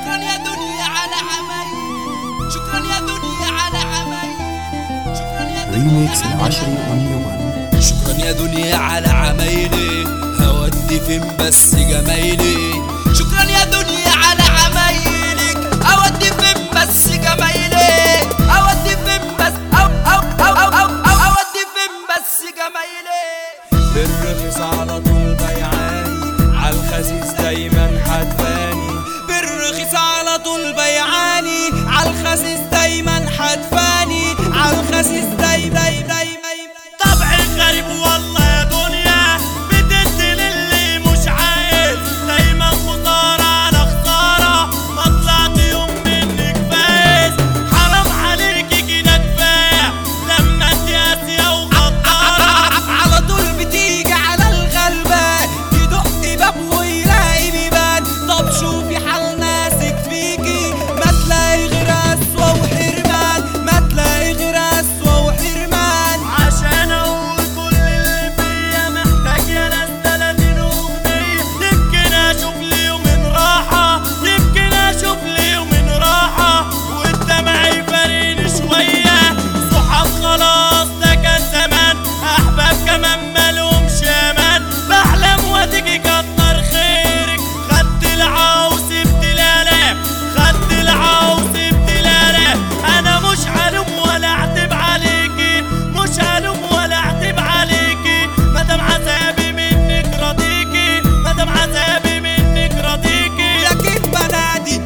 شكرا يا دنيا على عمايل شكرا يا دنيا على عمايل شكرا يا دنيا ريميكس على العشري واليوم شكرا يا دنيا على عمايلي هودي فين بس جمايلي شكرا يا دنيا على عمايلك اودي فين بس جمايلي اودي فين بس او او او او او, أو اودي فين بس جمايلي بالرخيص على طول بيعاني عالخسيس دايما حدفاني بالرخيص على طول بيعاني عالخسيس دايما حدفاني عالخسيس داي داي داي طبعي غريب والله يا دنيا بتدي للي مش عايز دايما خسارة على خسارة ما طلعت يوم منك فايز حرام عليكي كده كفاية لما انت قاسية وغدارة على طول بتيجي على الغلبة تدق باب ويلاقي بيبان طب شوفي حال ناسك فيكي ما تلاقي غير أسوأ وحرمان ما تلاقي غير أسوأ وحرمان عشان أقول كل اللي فيا محتاج يا ناس 30 أغنية يمكن أشوف لي يومين راحة يمكن أشوف لي يومين راحة والدمع يفارقني شوية صحاب خلاص ده كان زمان أحباب كمان مالهمش أمان بحلم وتيجي كتر خيرك خدت العاوز ابتلالك خدت العاوز ابتلالك أنا مش هلوم ولا أعتب عليكي مش هلوم ولا أعتب عليكي مادام عذابي منك راضيكي مادام عذابي منك راضيكي لكن بنادي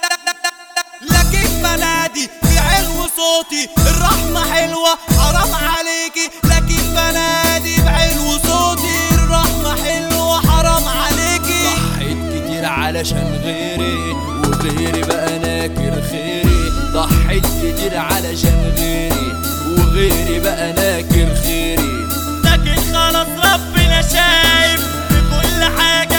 لكن بنادي في علو صوتي الرحمة حلوة حرام عليكي لكن بنادي بعلو صوتي الرحمة حلوة حرام عليكي ضحيت كتير علشان غيري وغيري بقى ناكر خيري ضحيت كتير علشان غيري وغيري بقى ناكر خيري لكن خلاص ربنا شايف في كل حاجة